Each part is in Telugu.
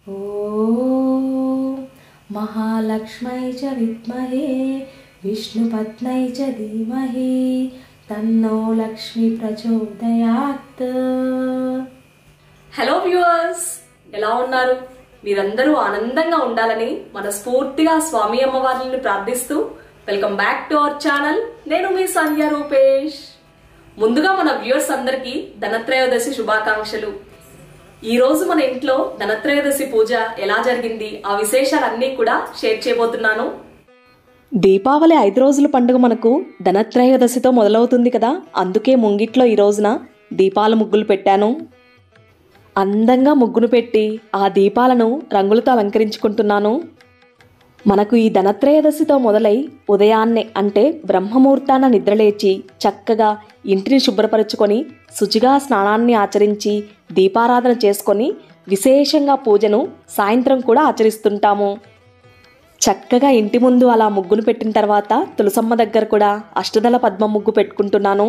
ॐ महालक्ष्मै च विद्महे विष्णुपत्नै च धीमहि तन्नो लक्ष्मी प्रचोदयात् హలో వ్యూవర్స్ ఎలా ఉన్నారు మీరందరూ ఆనందంగా ఉండాలని మనస్ఫూర్తిగా స్వామి అమ్మవారిని ప్రార్థిస్తూ welcome back to our channel నేను మీ సంధ్య రూపేష్ ముందుగా మన వ్యూవర్స్ అందరికీ ధనత్రయోదశి శుభాకాంక్షలు ఈ రోజు మన ఇంట్లో ధనత్రయోదశి పూజ ఎలా జరిగింది ఆ విశేషాలన్నీ కూడా షేర్ చేయబోతున్నాను దీపావళి ఐదు రోజుల పండుగ మనకు ధనత్రయోదశితో మొదలవుతుంది కదా అందుకే ముంగిట్లో ఈ రోజున దీపాల ముగ్గులు పెట్టాను అందంగా ముగ్గును పెట్టి ఆ దీపాలను రంగులతో అలంకరించుకుంటున్నాను మనకు ఈ ధనత్రయోదశితో మొదలై ఉదయాన్నే అంటే బ్రహ్మముహూర్తాన నిద్రలేచి చక్కగా ఇంటిని శుభ్రపరచుకొని శుచిగా స్నానాన్ని ఆచరించి దీపారాధన చేసుకొని విశేషంగా పూజను సాయంత్రం కూడా ఆచరిస్తుంటాము చక్కగా ఇంటి ముందు అలా ముగ్గును పెట్టిన తర్వాత తులసమ్మ దగ్గర కూడా అష్టదళ పద్మ ముగ్గు పెట్టుకుంటున్నాను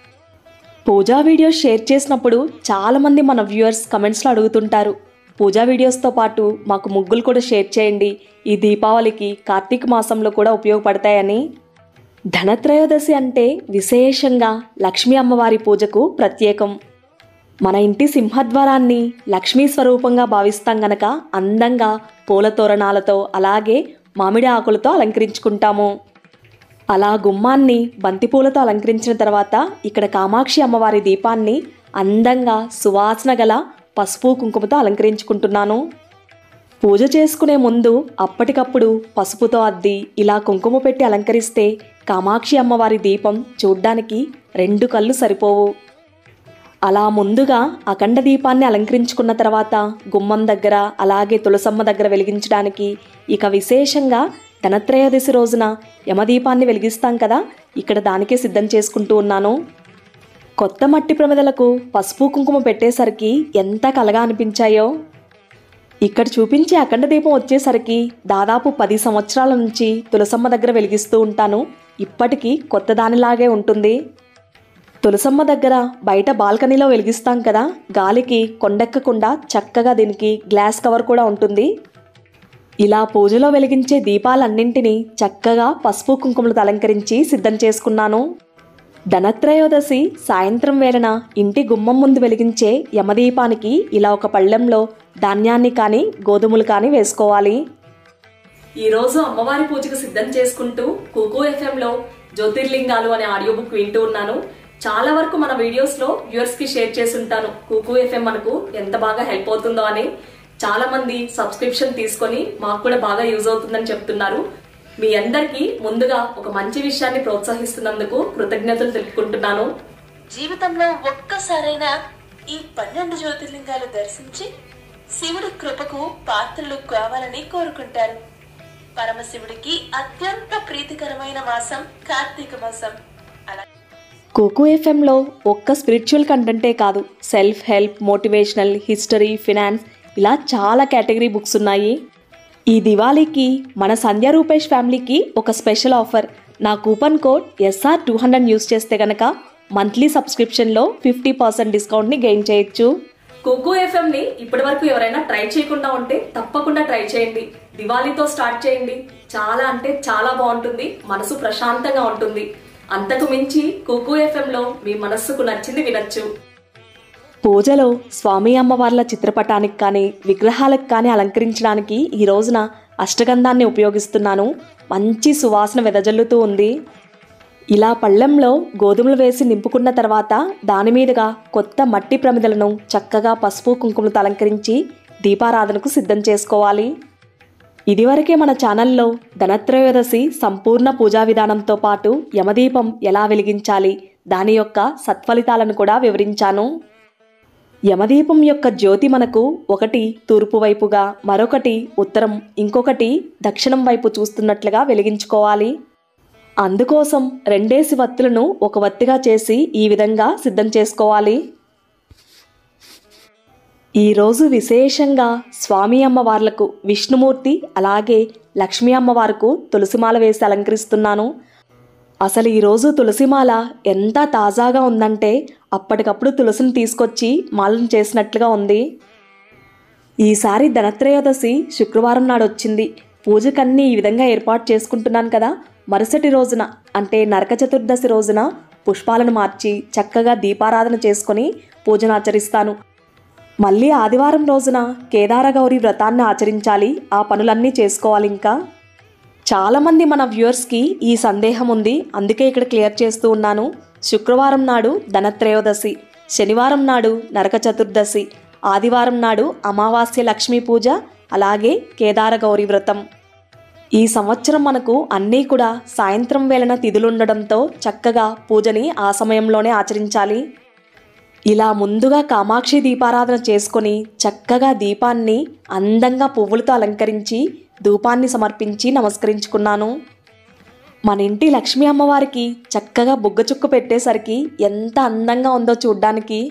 పూజా వీడియోస్ షేర్ చేసినప్పుడు చాలామంది మన వ్యూవర్స్ కమెంట్స్లో అడుగుతుంటారు పూజా వీడియోస్తో పాటు మాకు ముగ్గులు కూడా షేర్ చేయండి ఈ దీపావళికి కార్తీక మాసంలో కూడా ఉపయోగపడతాయని ధనత్రయోదశి అంటే విశేషంగా లక్ష్మీ అమ్మవారి పూజకు ప్రత్యేకం మన ఇంటి సింహద్వారాన్ని లక్ష్మీ స్వరూపంగా భావిస్తాం గనక అందంగా పూల తోరణాలతో అలాగే మామిడి ఆకులతో అలంకరించుకుంటాము అలా గుమ్మాన్ని బంతిపూలతో అలంకరించిన తర్వాత ఇక్కడ కామాక్షి అమ్మవారి దీపాన్ని అందంగా సువాసన గల పసుపు కుంకుమతో అలంకరించుకుంటున్నాను పూజ చేసుకునే ముందు అప్పటికప్పుడు పసుపుతో అద్ది ఇలా కుంకుమ పెట్టి అలంకరిస్తే కామాక్షి అమ్మవారి దీపం చూడ్డానికి రెండు కళ్ళు సరిపోవు అలా ముందుగా అఖండ దీపాన్ని అలంకరించుకున్న తర్వాత గుమ్మం దగ్గర అలాగే తులసమ్మ దగ్గర వెలిగించడానికి ఇక విశేషంగా ధనత్రయోదశి రోజున యమదీపాన్ని వెలిగిస్తాం కదా ఇక్కడ దానికే సిద్ధం చేసుకుంటూ ఉన్నాను కొత్త మట్టి ప్రమిదలకు పసుపు కుంకుమ పెట్టేసరికి ఎంత కలగా అనిపించాయో ఇక్కడ చూపించే అఖండ దీపం వచ్చేసరికి దాదాపు పది సంవత్సరాల నుంచి తులసమ్మ దగ్గర వెలిగిస్తూ ఉంటాను ఇప్పటికీ కొత్త దానిలాగే ఉంటుంది తులసమ్మ దగ్గర బయట బాల్కనీలో వెలిగిస్తాం కదా గాలికి కొండెక్కకుండా చక్కగా దీనికి గ్లాస్ కవర్ కూడా ఉంటుంది ఇలా పూజలో వెలిగించే దీపాలన్నింటినీ చక్కగా పసుపు కుంకుమలతో అలంకరించి సిద్ధం చేసుకున్నాను ధనత్రయోదశి సాయంత్రం వేళన ఇంటి గుమ్మం ముందు వెలిగించే యమదీపానికి ఇలా ఒక పళ్ళెంలో ధాన్యాన్ని కానీ గోధుమలు కానీ వేసుకోవాలి ఈ రోజు అమ్మవారి పూజకు సిద్ధం చేసుకుంటూ కుకు ఎఫ్ఎం లో జ్యోతిర్లింగాలు అనే ఆడియో బుక్ వింటూ ఉన్నాను చాలా వరకు మన వీడియోస్ లో వ్యూవర్స్ కి షేర్ చేసి ఉంటాను కుకు ఎఫ్ఎం మనకు ఎంత బాగా హెల్ప్ అవుతుందో అని చాలా మంది సబ్స్క్రిప్షన్ తీసుకొని మాకు కూడా బాగా యూజ్ అవుతుందని చెప్తున్నారు మీ అందరికీ ముందుగా ఒక మంచి విషయాన్ని ప్రోత్సహిస్తున్నందుకు కృతజ్ఞతలు తెలుపుకుంటున్నాను జీవితంలో ఒక్కసారైనా ఈ పన్నెండు జ్యోతిర్లింగాలు దర్శించి శివుడి కృపకు పాత్రలు కావాలని కోరుకుంటారు పరమశివుడికి అత్యంత ప్రీతికరమైన మాసం కార్తీక మాసం అలా కోకో ఎఫ్ఎంలో ఒక్క స్పిరిచువల్ కంటెంటే కాదు self help motivational history finance ఇలా చాలా కేటగిరీ బుక్స్ ఉన్నాయి ఈ దివాళీకి మన సంధ్య రూపేష్ ఫ్యామిలీకి ఒక స్పెషల్ ఆఫర్ నా coupon code SR two hundred use చేస్తే గనక మంత్లీ సబ్స్క్రిప్షన్లో ఫిఫ్టీ పర్సెంట్ డిస్కౌంట్ని గెయిన్ చేయొచ్చు కుకు ఎఫ్ఎం ని ఇప్పటి వరకు ఎవరైనా ట్రై చేయకుండా ఉంటే తప్పకుండా ట్రై చేయండి దివాళీతో స్టార్ట్ చేయండి చాలా అంటే చాలా బాగుంటుంది మనసు ప్రశాంతంగా ఉంటుంది అంతకు మించి కుకు ఎఫ్ఎం లో మీ మనస్సుకు నచ్చింది వినొచ్చు పూజలో స్వామి అమ్మవార్ల చిత్రపటానికి కానీ విగ్రహాలకు కానీ అలంకరించడానికి ఈ రోజున అష్టగంధాన్ని ఉపయోగిస్తున్నాను మంచి సువాసన వెదజల్లుతూ ఉంది ఇలా పళ్ళెంలో గోధుమలు వేసి నింపుకున్న తర్వాత దాని మీదుగా కొత్త మట్టి ప్రమిదలను చక్కగా పసుపు కుంకుమలతో అలంకరించి దీపారాధనకు సిద్ధం చేసుకోవాలి ఇదివరకే మన ఛానల్లో ధనత్రయోదశి సంపూర్ణ పూజా విధానంతో పాటు యమదీపం ఎలా వెలిగించాలి దాని యొక్క సత్ఫలితాలను కూడా వివరించాను యమదీపం యొక్క జ్యోతి మనకు ఒకటి తూర్పు వైపుగా మరొకటి ఉత్తరం ఇంకొకటి దక్షిణం వైపు చూస్తున్నట్లుగా వెలిగించుకోవాలి అందుకోసం రెండేసి వత్తులను ఒక వత్తిగా చేసి ఈ విధంగా సిద్ధం చేసుకోవాలి ఈరోజు విశేషంగా స్వామి అమ్మవార్లకు విష్ణుమూర్తి అలాగే లక్ష్మీ అమ్మవారుకు తులసిమాల వేసి అలంకరిస్తున్నాను అసలు ఈరోజు తులసిమాల ఎంత తాజాగా ఉందంటే అప్పటికప్పుడు తులసిని తీసుకొచ్చి మాలను చేసినట్లుగా ఉంది ఈసారి ధనత్రయోదశి శుక్రవారం నాడు వచ్చింది పూజకన్నీ ఈ విధంగా ఏర్పాటు చేసుకుంటున్నాను కదా మరుసటి రోజున అంటే నరక చతుర్దశి రోజున పుష్పాలను మార్చి చక్కగా దీపారాధన చేసుకొని పూజను ఆచరిస్తాను మళ్ళీ ఆదివారం రోజున కేదారగౌరి వ్రతాన్ని ఆచరించాలి ఆ పనులన్నీ చేసుకోవాలి ఇంకా చాలామంది మన వ్యూవర్స్కి ఈ సందేహం ఉంది అందుకే ఇక్కడ క్లియర్ చేస్తూ ఉన్నాను శుక్రవారం నాడు ధనత్రయోదశి శనివారం నాడు నరక చతుర్దశి ఆదివారం నాడు అమావాస్య లక్ష్మీ పూజ అలాగే కేదార గౌరీ వ్రతం ఈ సంవత్సరం మనకు అన్నీ కూడా సాయంత్రం వేళన తిథులుండడంతో చక్కగా పూజని ఆ సమయంలోనే ఆచరించాలి ఇలా ముందుగా కామాక్షి దీపారాధన చేసుకొని చక్కగా దీపాన్ని అందంగా పువ్వులతో అలంకరించి ధూపాన్ని సమర్పించి నమస్కరించుకున్నాను మన ఇంటి లక్ష్మీ అమ్మవారికి చక్కగా బుగ్గ చుక్క పెట్టేసరికి ఎంత అందంగా ఉందో చూడ్డానికి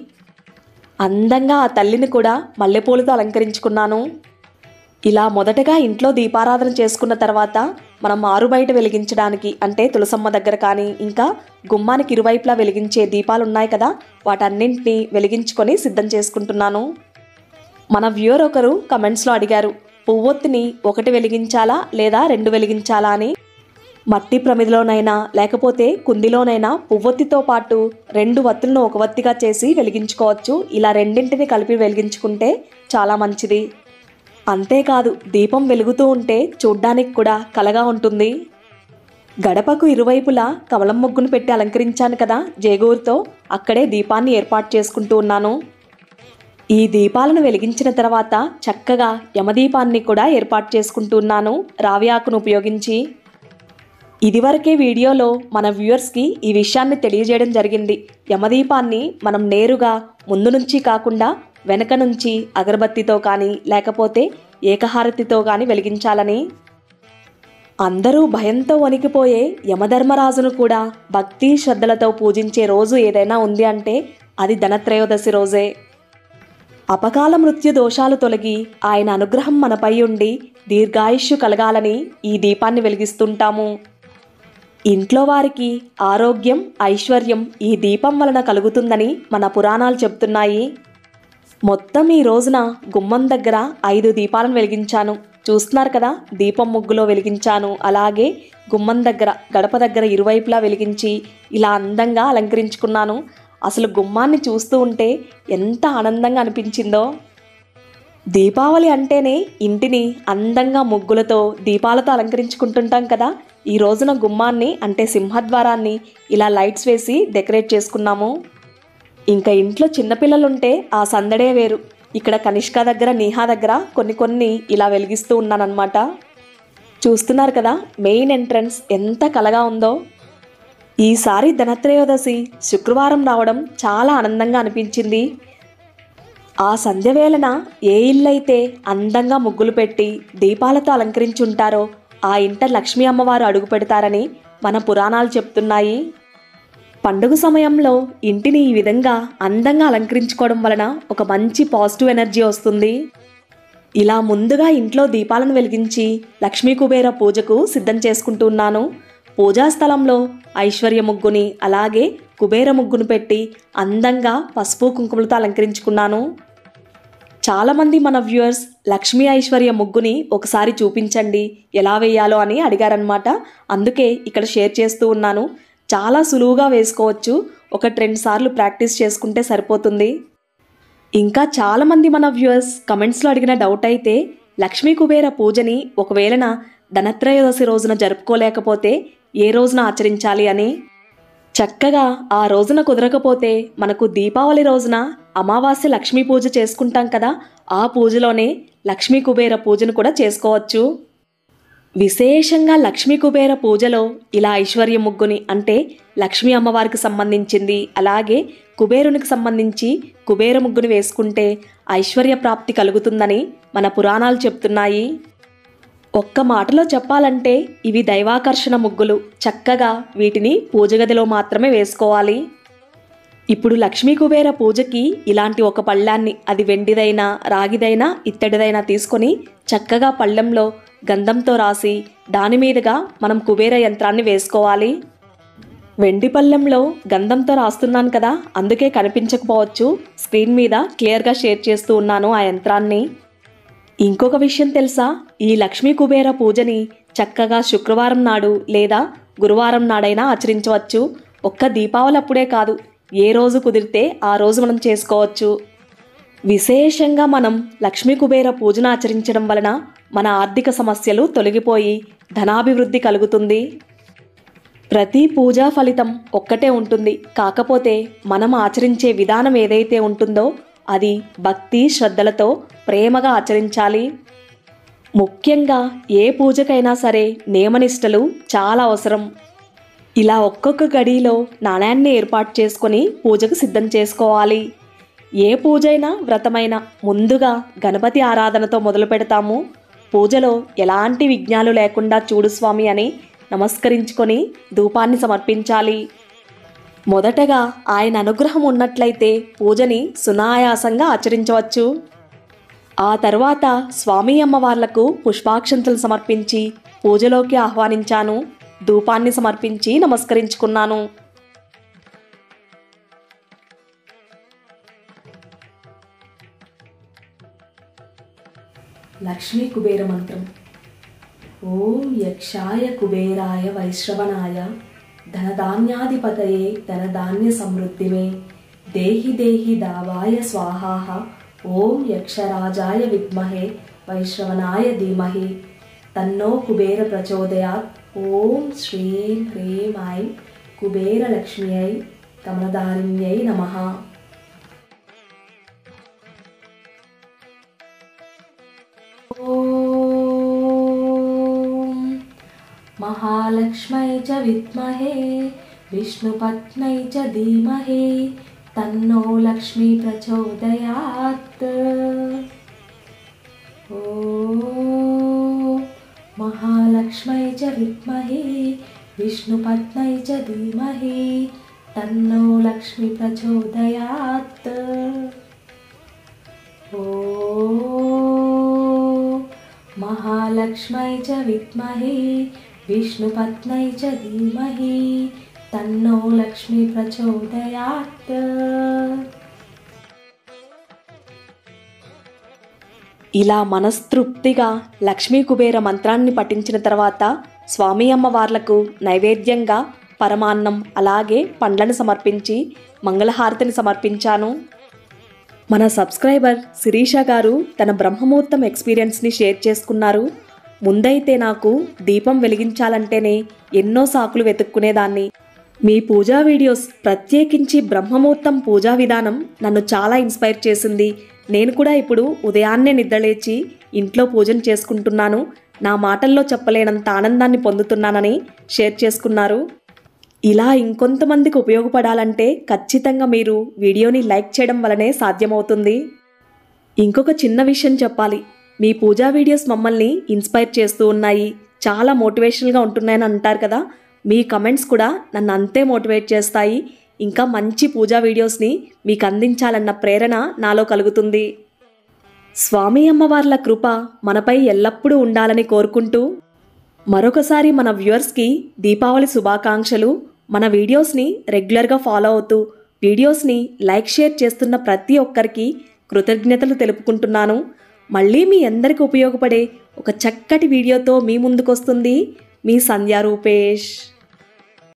అందంగా ఆ తల్లిని కూడా మల్లెపూలతో అలంకరించుకున్నాను ఇలా మొదటగా ఇంట్లో దీపారాధన చేసుకున్న తర్వాత మనం ఆరు బయట వెలిగించడానికి అంటే తులసమ్మ దగ్గర కానీ ఇంకా గుమ్మానికి ఇరువైపులా వెలిగించే దీపాలు ఉన్నాయి కదా వాటన్నింటినీ వెలిగించుకొని సిద్ధం చేసుకుంటున్నాను మన వ్యూవర్ ఒకరు కమెంట్స్లో అడిగారు పువ్వొత్తిని ఒకటి వెలిగించాలా లేదా రెండు వెలిగించాలా అని మట్టి ప్రమిదిలోనైనా లేకపోతే కుందిలోనైనా పువ్వొత్తితో పాటు రెండు వత్తులను ఒక వత్తిగా చేసి వెలిగించుకోవచ్చు ఇలా రెండింటిని కలిపి వెలిగించుకుంటే చాలా మంచిది అంతేకాదు దీపం వెలుగుతూ ఉంటే చూడ్డానికి కూడా కలగా ఉంటుంది గడపకు ఇరువైపులా కమలం ముగ్గును పెట్టి అలంకరించాను కదా జేగూరుతో అక్కడే దీపాన్ని ఏర్పాటు చేసుకుంటూ ఉన్నాను ఈ దీపాలను వెలిగించిన తర్వాత చక్కగా యమదీపాన్ని కూడా ఏర్పాటు చేసుకుంటున్నాను రావి ఆకును ఉపయోగించి ఇదివరకే వీడియోలో మన వ్యూవర్స్కి ఈ విషయాన్ని తెలియజేయడం జరిగింది యమదీపాన్ని మనం నేరుగా ముందు నుంచి కాకుండా వెనక నుంచి అగరబత్తితో కానీ లేకపోతే ఏకహారతితో కానీ వెలిగించాలని అందరూ భయంతో వణికిపోయే యమధర్మరాజును కూడా భక్తి శ్రద్ధలతో పూజించే రోజు ఏదైనా ఉంది అంటే అది ధనత్రయోదశి రోజే అపకాల మృత్యు దోషాలు తొలగి ఆయన అనుగ్రహం మనపై ఉండి దీర్ఘాయుష్యు కలగాలని ఈ దీపాన్ని వెలిగిస్తుంటాము ఇంట్లో వారికి ఆరోగ్యం ఐశ్వర్యం ఈ దీపం వలన కలుగుతుందని మన పురాణాలు చెప్తున్నాయి మొత్తం ఈ రోజున గుమ్మం దగ్గర ఐదు దీపాలను వెలిగించాను చూస్తున్నారు కదా దీపం ముగ్గులో వెలిగించాను అలాగే గుమ్మం దగ్గర గడప దగ్గర ఇరువైపులా వెలిగించి ఇలా అందంగా అలంకరించుకున్నాను అసలు గుమ్మాన్ని చూస్తూ ఉంటే ఎంత ఆనందంగా అనిపించిందో దీపావళి అంటేనే ఇంటిని అందంగా ముగ్గులతో దీపాలతో అలంకరించుకుంటుంటాం కదా ఈ రోజున గుమ్మాన్ని అంటే సింహద్వారాన్ని ఇలా లైట్స్ వేసి డెకరేట్ చేసుకున్నాము ఇంకా ఇంట్లో చిన్నపిల్లలుంటే ఆ సందడే వేరు ఇక్కడ కనిష్క దగ్గర నీహా దగ్గర కొన్ని కొన్ని ఇలా వెలిగిస్తూ ఉన్నానన్నమాట చూస్తున్నారు కదా మెయిన్ ఎంట్రన్స్ ఎంత కలగా ఉందో ఈసారి ధనత్రయోదశి శుక్రవారం రావడం చాలా ఆనందంగా అనిపించింది ఆ సంధ్య వేళన ఏ ఇల్లైతే అందంగా ముగ్గులు పెట్టి దీపాలతో అలంకరించి ఉంటారో ఆ ఇంట లక్ష్మీ అమ్మవారు అడుగు పెడతారని మన పురాణాలు చెప్తున్నాయి పండుగ సమయంలో ఇంటిని ఈ విధంగా అందంగా అలంకరించుకోవడం వలన ఒక మంచి పాజిటివ్ ఎనర్జీ వస్తుంది ఇలా ముందుగా ఇంట్లో దీపాలను వెలిగించి లక్ష్మీ కుబేర పూజకు సిద్ధం చేసుకుంటున్నాను పూజా స్థలంలో ఐశ్వర్య ముగ్గుని అలాగే కుబేర ముగ్గును పెట్టి అందంగా పసుపు కుంకుమలతో అలంకరించుకున్నాను చాలామంది మన వ్యూవర్స్ లక్ష్మీ ఐశ్వర్య ముగ్గుని ఒకసారి చూపించండి ఎలా వేయాలో అని అడిగారనమాట అందుకే ఇక్కడ షేర్ చేస్తూ ఉన్నాను చాలా సులువుగా వేసుకోవచ్చు ఒక రెండు సార్లు ప్రాక్టీస్ చేసుకుంటే సరిపోతుంది ఇంకా చాలామంది మన వ్యూవర్స్ కమెంట్స్లో అడిగిన డౌట్ అయితే లక్ష్మీ కుబేర పూజని ఒకవేళన ధనత్రయోదశి రోజున జరుపుకోలేకపోతే ఏ రోజున ఆచరించాలి అని చక్కగా ఆ రోజున కుదరకపోతే మనకు దీపావళి రోజున అమావాస్య లక్ష్మీ పూజ చేసుకుంటాం కదా ఆ పూజలోనే లక్ష్మీ కుబేర పూజను కూడా చేసుకోవచ్చు విశేషంగా లక్ష్మీ కుబేర పూజలో ఇలా ఐశ్వర్య ముగ్గుని అంటే లక్ష్మీ అమ్మవారికి సంబంధించింది అలాగే కుబేరునికి సంబంధించి కుబేర ముగ్గుని వేసుకుంటే ఐశ్వర్య ప్రాప్తి కలుగుతుందని మన పురాణాలు చెప్తున్నాయి ఒక్క మాటలో చెప్పాలంటే ఇవి దైవాకర్షణ ముగ్గులు చక్కగా వీటిని పూజ గదిలో మాత్రమే వేసుకోవాలి ఇప్పుడు లక్ష్మీ కుబేర పూజకి ఇలాంటి ఒక పళ్ళాన్ని అది వెండిదైనా రాగిదైనా ఇత్తడిదైనా తీసుకొని చక్కగా పళ్ళెంలో గంధంతో రాసి దాని మీదుగా మనం కుబేర యంత్రాన్ని వేసుకోవాలి వెండి పళ్ళెంలో గంధంతో రాస్తున్నాను కదా అందుకే కనిపించకపోవచ్చు స్క్రీన్ మీద క్లియర్గా షేర్ చేస్తూ ఉన్నాను ఆ యంత్రాన్ని ఇంకొక విషయం తెలుసా ఈ లక్ష్మీ కుబేర పూజని చక్కగా శుక్రవారం నాడు లేదా గురువారం నాడైనా ఆచరించవచ్చు ఒక్క దీపావళి అప్పుడే కాదు ఏ రోజు కుదిరితే ఆ రోజు మనం చేసుకోవచ్చు విశేషంగా మనం లక్ష్మీ కుబేర పూజను ఆచరించడం వలన మన ఆర్థిక సమస్యలు తొలగిపోయి ధనాభివృద్ధి కలుగుతుంది ప్రతి పూజా ఫలితం ఒక్కటే ఉంటుంది కాకపోతే మనం ఆచరించే విధానం ఏదైతే ఉంటుందో అది భక్తి శ్రద్ధలతో ప్రేమగా ఆచరించాలి ముఖ్యంగా ఏ పూజకైనా సరే నియమనిష్టలు చాలా అవసరం ఇలా ఒక్కొక్క గడిలో నాణ్యాన్ని ఏర్పాటు చేసుకొని పూజకు సిద్ధం చేసుకోవాలి ఏ పూజైనా వ్రతమైనా ముందుగా గణపతి ఆరాధనతో మొదలు పెడతాము పూజలో ఎలాంటి విఘ్నాలు లేకుండా చూడు స్వామి అని నమస్కరించుకొని ధూపాన్ని సమర్పించాలి మొదటగా ఆయన అనుగ్రహం ఉన్నట్లయితే పూజని సునాయాసంగా ఆచరించవచ్చు ఆ తర్వాత స్వామి అమ్మవార్లకు పుష్పాక్షంతలు సమర్పించి పూజలోకి ఆహ్వానించాను ధూపాన్ని సమర్పించి నమస్కరించుకున్నాను లక్ష్మీ కుబేర మంత్రం ఓం యక్షాయ కుబేరాయ వైశ్రవణాయ ధనధాన్యాధిపతయే ధనధాన్య సమృద్ధిమే దేహి దేహి దావాయ స్వాహాహ ఓం యక్షరాజాయ విద్మహే వైశ్రవణాయ ధీమహి తన్నో కుబేర ప్రచోదయాత్ ఓం శ్రీం హ్రీం ఐం కుబేర లక్ష్మ్యై కమలధారిణ్యై నమః ॐ महालक्ष्मै च विद्महे विष्णुपत्न्यै च धीमहि तन्नो लक्ष्मी प्रचोदयात् ॐ महालक्ष्मै च विद्महे विष्णुपत्न्यै च धीमहि तन्नो लक्ष्मी प्रचोदयात् ॐ महालक्ष्मै च विद्महे विष्णुपत्न्यै च धीमहि तन्नो लक्ष्मी प्रचोदयात् ఇలా మనస్తృప్తిగా లక్ష్మీ కుబేర మంత్రాన్ని పఠించిన తర్వాత స్వామి అమ్మవార్లకు నైవేద్యంగా పరమాన్నం అలాగే పండ్లను సమర్పించి మంగళహారతిని సమర్పించాను మన సబ్స్క్రైబర్ శిరీష గారు తన బ్రహ్మముహూర్తం ఎక్స్పీరియన్స్ని షేర్ చేసుకున్నారు ముందైతే నాకు దీపం వెలిగించాలంటేనే ఎన్నో సాకులు వెతుక్కునేదాన్ని మీ పూజా వీడియోస్ ప్రత్యేకించి బ్రహ్మముహూర్తం పూజా విధానం నన్ను చాలా ఇన్స్పైర్ చేసింది నేను కూడా ఇప్పుడు ఉదయాన్నే నిద్రలేచి ఇంట్లో పూజను చేసుకుంటున్నాను నా మాటల్లో చెప్పలేనంత ఆనందాన్ని పొందుతున్నానని షేర్ చేసుకున్నారు ఇలా ఇంకొంతమందికి ఉపయోగపడాలంటే ఖచ్చితంగా మీరు వీడియోని లైక్ చేయడం వలనే సాధ్యమవుతుంది ఇంకొక చిన్న విషయం చెప్పాలి మీ పూజా వీడియోస్ మమ్మల్ని ఇన్స్పైర్ చేస్తూ ఉన్నాయి చాలా మోటివేషనల్గా ఉంటున్నాయని అంటారు కదా మీ కమెంట్స్ కూడా నన్ను అంతే మోటివేట్ చేస్తాయి ఇంకా మంచి పూజా వీడియోస్ని మీకు అందించాలన్న ప్రేరణ నాలో కలుగుతుంది స్వామి అమ్మవార్ల కృప మనపై ఎల్లప్పుడూ ఉండాలని కోరుకుంటూ మరొకసారి మన వ్యూవర్స్కి దీపావళి శుభాకాంక్షలు మన వీడియోస్ని రెగ్యులర్గా ఫాలో అవుతూ వీడియోస్ని లైక్ షేర్ చేస్తున్న ప్రతి ఒక్కరికి కృతజ్ఞతలు తెలుపుకుంటున్నాను మళ్ళీ మీ అందరికీ ఉపయోగపడే ఒక చక్కటి వీడియోతో మీ ముందుకొస్తుంది మీ సంధ్యా రూపేష్